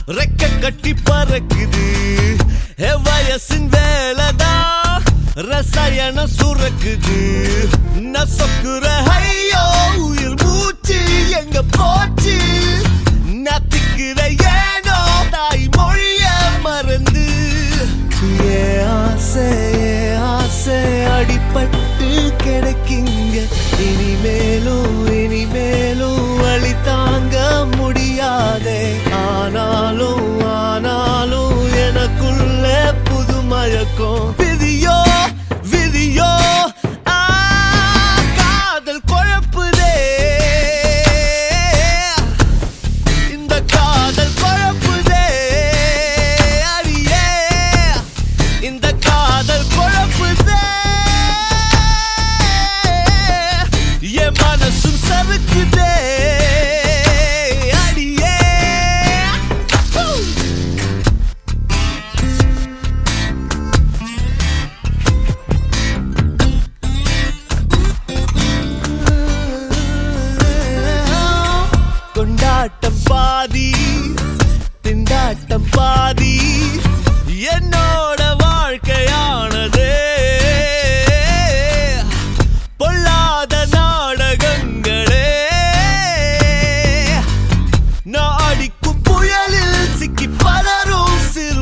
ரெக்க கட்டி பறக்குது எ வயசின் வேலைதான் ரசாயனம் சுரக்குது நசக்குற ஐயோ உயிர் மூச்சு எங்க போச்சு நத்திக்கிற ஏனோ தாய் மொழிய மறந்து ஏ ஆசை ஏ ஆசை அடிபட்டு கிடைக்குங்க இனிமேலும் இனிமேலும் வழி தாங்க முடியாதே ஆனாலும் ஆனாலும் எனக்குள்ள புது மயக்கம் விதியோ விதியோ ஆ, காதல் குழப்புதே இந்த காதல் குழப்புதே அடியே இந்த காதல் குழப்புதே என் மனசும் சறுக்குதே அடியே Woo! கொண்டாட்டம் பாதி திண்டாட்டம் பாதி என்னோட வாழ்க்கையானது பொல்லாத நாடகங்களே நான் அடிக்கும் புயலில் சிக்கி பலரும் சிறு